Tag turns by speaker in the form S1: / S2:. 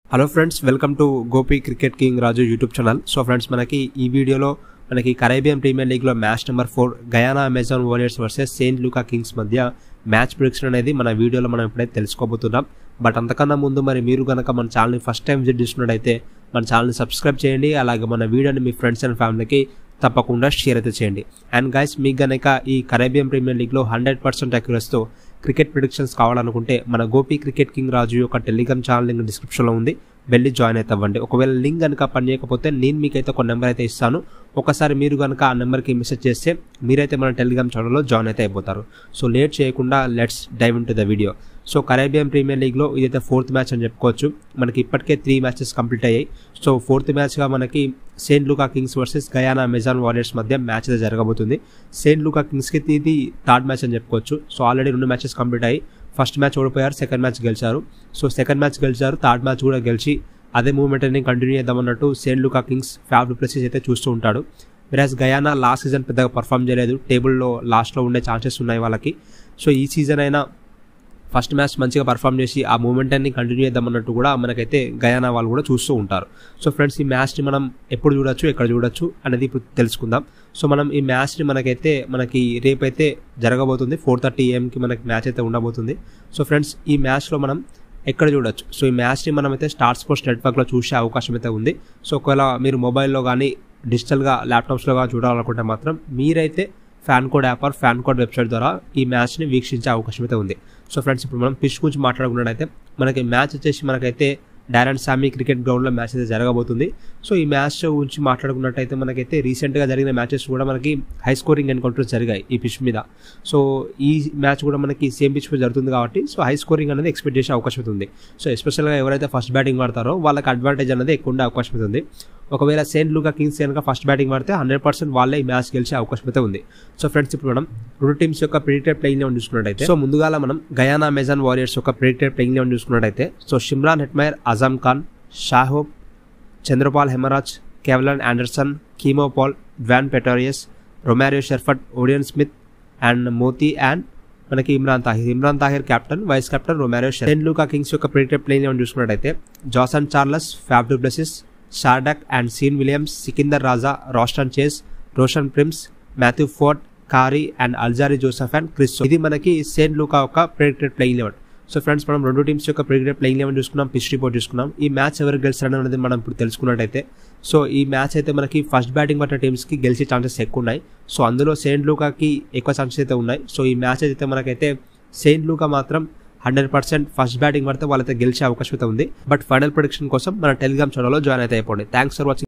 S1: hello friends welcome to Gopi cricket king Raju YouTube channel so friends మనకి ఈ వీడియోలో మనకి కరేబియన్ ప్రీమియర్ లీగ్లో match number four Guyana Amazon Warriors versus Saint Lucia Kings మధ్య match prediction అనేది మన వీడియోలో మనం ఇప్పుడైతే తెలుసుకోబోతున్నాం బట్ అంతకన్నా ముందు మరి మీరు కనుక మన ఛానల్ని ఫస్ట్ టైం విజిట్ చేస్తున్నట్టయితే మన ఛానల్ని సబ్స్క్రైబ్ చేయండి అలాగే మన వీడియోని మీ ఫ్రెండ్స్ అండ్ ఫ్యామిలీకి తప్పకుండా షేర్ అయితే చేయండి అండ్ గైస్ మీకు గనక ఈ కరేబియన్ ప్రీమియర్ లీగ్లో హండ్రెడ్ పర్సెంట్ అక్యురస్తో క్రికెట్ ప్రిడిక్షన్స్ కావాలనుకుంటే మన గోపి క్రికెట్ కింగ్ రాజు యొక్క టెలిగ్రామ్ ఛానల్ లింక్ డిస్క్రిప్షన్లో ఉంది వెళ్ళి జాయిన్ అయితే అవ్వండి ఒకవేళ లింక్ కనుక పనిచేయకపోతే నేను మీకైతే ఒక నెంబర్ అయితే ఇస్తాను ఒకసారి మీరు కనుక ఆ నెంబర్కి మెసేజ్ చేస్తే మీరైతే మన టెలిగ్రామ్ ఛానల్లో జాయిన్ అయితే అయిపోతారు సో లేట్ చేయకుండా let's dive into the video so Caribbean Premier లీగ్లో ఇదైతే ఫోర్త్ మ్యాచ్ అని చెప్పుకోవచ్చు మనకి ఇప్పటికే త్రీ మ్యాచెస్ కంప్లీట్ అయ్యాయి సో ఫోర్త్ మ్యాచ్గా మనకి Saint Lucia Kings versus Guyana Amazon Warriors మధ్య మ్యాచ్ అయితే జరగబోతుంది సెయింట్ లూకా కింగ్స్కి ఇది థర్డ్ మ్యాచ్ అని చెప్పుకోవచ్చు సో ఆల్రెడీ రెండు మ్యాచెస్ కంప్లీట్ అయ్యి ఫస్ట్ మ్యాచ్ ఓడిపోయారు సెకండ్ మ్యాచ్ గెలిచారు సో సెకండ్ మ్యాచ్ గెలిచారు థర్డ్ మ్యాచ్ కూడా గెలిచి అదే మూమెంట్ అని కంటిన్యూ చేద్దామన్నట్టు సెయింట్ లూకా కింగ్స్ ఫ్యాబ్ ప్లేసెస్ అయితే చూస్తూ ఉంటాడు విరాజ్ గయానా లాస్ట్ సీజన్ పెద్దగా పర్ఫామ్ చేయలేదు టేబుల్లో లాస్ట్లో ఉండే ఛాన్సెస్ ఉన్నాయి వాళ్ళకి సో ఈ సీజన్ అయినా ఫస్ట్ మ్యాచ్ మంచిగా పర్ఫామ్ చేసి ఆ మూమెంట్ అన్ని కంటిన్యూ చేద్దామన్నట్టు కూడా మనకైతే గయానా వాళ్ళు కూడా చూస్తూ ఉంటారు సో ఫ్రెండ్స్ ఈ మ్యాచ్ని మనం ఎప్పుడు చూడొచ్చు ఎక్కడ చూడొచ్చు అనేది ఇప్పుడు తెలుసుకుందాం సో మనం ఈ మ్యాచ్ని మనకైతే మనకి రేపైతే జరగబోతుంది ఫోర్ థర్టీ ఏఎంకి మనకి మ్యాచ్ అయితే ఉండబోతుంది సో ఫ్రెండ్స్ ఈ మ్యాచ్లో మనం ఎక్కడ చూడొచ్చు సో ఈ మ్యాచ్ని మనం అయితే స్టార్ స్పోర్ట్స్ నెట్వర్క్లో చూసే అవకాశం అయితే ఉంది సో ఒకవేళ మీరు మొబైల్లో కానీ డిజిటల్గా ల్యాప్టాప్స్లో కానీ చూడాలనుకుంటే మాత్రం మీరైతే FanCode app or FanCode website ద్వారా ఈ మ్యాచ్ని వీక్షించే అవకాశం అయితే ఉంది సో ఫ్రెండ్స్ ఇప్పుడు మనం పిచ్ గురించి మాట్లాడుకున్నట్టయితే మనకి మ్యాచ్ వచ్చేసి మనకైతే డైరెంట్ సామీ క్రికెట్ గ్రౌండ్లో మ్యాచ్ అయితే జరగబోతుంది సో ఈ మ్యాచ్ గురించి మాట్లాడుకున్నట్టయితే మనకైతే రీసెంట్గా జరిగిన మ్యాచెస్ కూడా మనకి హై స్కోరింగ్ ఎన్కౌంటర్స్ జరిగాయి ఈ పిచ్ మీద సో ఈ మ్యాచ్ కూడా మనకి సేమ్ పిచ్ మీద జరుగుతుంది కాబట్టి సో హై స్కోరింగ్ అనేది ఎక్స్పెక్ట్ చేసే అవకాశం ఉంది సో ఎస్పెషల్గా ఎవరైతే ఫస్ట్ బ్యాటింగ్ ఆడతారో వాళ్ళకి అడ్వాంటేజ్ అనేది ఎక్కువ ఉండే అవకాశం ఉంది ఒకవేళ సెయింట్ లూకా కింగ్స్ కనుక ఫస్ట్ బ్యాటింగ్ పడితే హండ్రెడ్ పర్సెంట్ వాళ్ళే ఈ మ్యాచ్ గెలిచే అవకాశం అయితే ఉంది సో ఫ్రెండ్స్ ఇప్పుడు మనం రెండు టీమ్స్ యొక్క ప్రిడిక్టెడ్ ప్లేయింగ్ లెవెన్ చూసుకున్నట్టయితే సో ముందుగా మనం గయానా అమెజాన్ వారియర్స్ యొక్క ప్రిడిక్టెడ్ ప్లేయింగ్ లెవెన్ చూసుకున్నట్టయితే so Shimron Hetmyer Azam Khan షాహోబ్ Chanderpaul Hemraj Kevlon Anderson Keemo Paul Van Pretorius Romario Shepherd Odean Smith and Motie and మనకి Imran Tahir Imran Tahir captain vice captain Romario Saint Lucia Kings యొక్క predicted playing eleven చూసుకున్నట్టయితే Johnson Charles Faf du Plessis షార్డక్ and Sean Williams Sikandar Raza Roston Chase Roshon Prim's Matthew Forde Carty and Alzarri Joseph and Chris ఇది మనకి Saint Lucia యొక్క predicted playing eleven so friends మనం రెండు teams యొక్క predicted playing eleven చూసుకున్నాం pitch report చూసుకున్నాం ఈ మ్యాచ్ ఎవరు గెలిచారని అనేది మనం ఇప్పుడు తెలుసుకున్నట్టయితే సో ఈ మ్యాచ్ అయితే మనకి ఫస్ట్ బ్యాటింగ్ పట్టిన టీమ్స్కి గెలిచే ఛాన్సెస్ ఎక్కువ ఉన్నాయి సో అందులో సెయింట్ లూకాకి ఎక్కువ ఛాన్సెస్ అయితే ఉన్నాయి సో ఈ మ్యాచ్ అయితే మనకైతే సెయింట్ లూకా మాత్రం హండ్రెడ్ పర్సెంట్ ఫస్ట్ బ్యాటింగ్ పడితే వాళ్ళైతే గెలిచే అవకాశం అయితే ఉంది బట్ ఫైనల్ ప్రొడిక్షన్ కోసం మన టెలిగ్రామ్ ఛానల్లో జాయిన్ అయితే అయిపోండి థ్యాంక్స్ ఫర్ వాచింగ్